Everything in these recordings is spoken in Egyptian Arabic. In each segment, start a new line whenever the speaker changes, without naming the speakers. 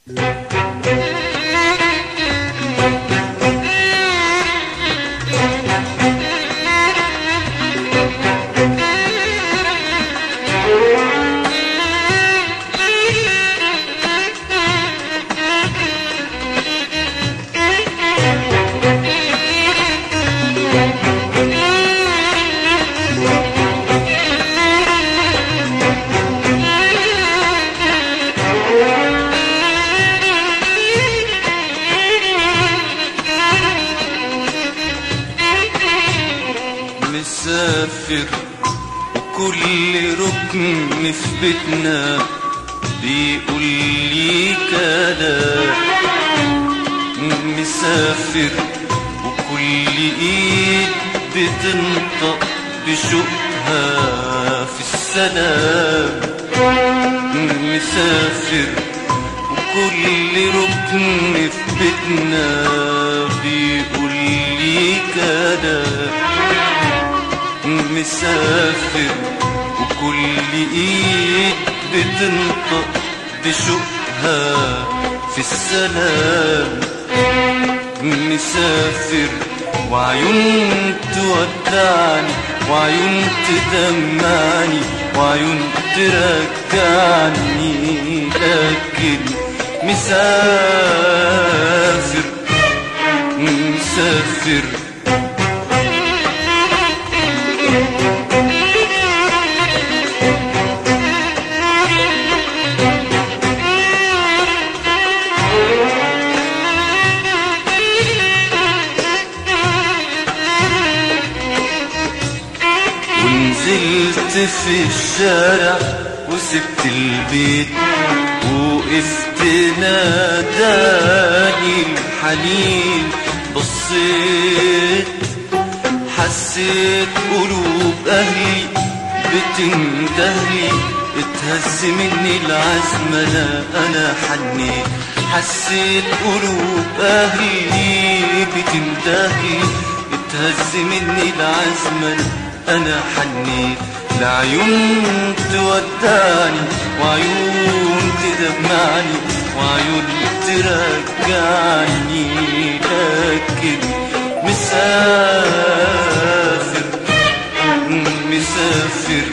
مسافر وكل ركن في بيتنا بيقول لي كلام مسافر وكل ايد بتنطق بشوقها في السلام مسافر وكل ركن في بيتنا بيقول لي كلام مسافر وكل ايد بتنطق بشوقها في السلام مسافر وعيون تودعني وعيون تدمعني وعيون ترجعني لكن مسافر مسافر ونزلت في الشارع وسبت البيت وقفت ناداني الحنين بصيت حسيت قلوب أهلي بتندهلي اتهز مني العزم أنا أنا حنيت حسيت قلوب أهلي بتندهلي اتهز مني العزم أنا أنا حنيت لعيون تودعني وعيون تدمعني وعيون ترجعني لكن مسافر مسافر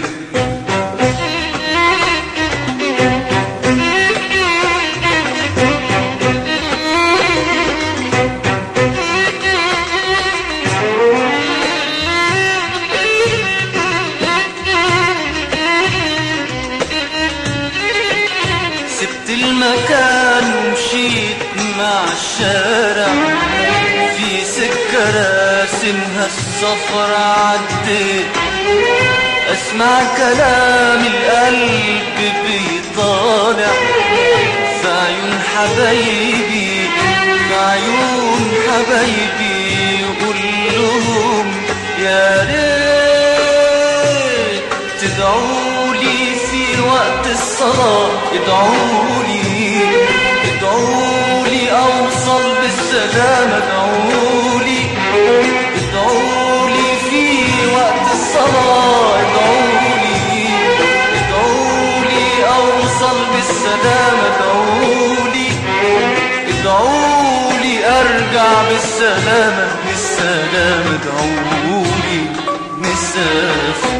سبت المكان ومشيت مع الشارع في سكة راسمها السفر عديت اسمع كلام القلب بيطالع في عيون حبايبي في عيون حبايبي يقول لهم يا ريت تدعولي في وقت الصلاة ادعولي ادعولي اوصل بالسلامة ادعولي ادعولي في وقت الصلاة ادعولي ادعولي اوصل بالسلامة ادعولي ادعولي ارجع بالسلامة بالسلامة ادعولي مسافر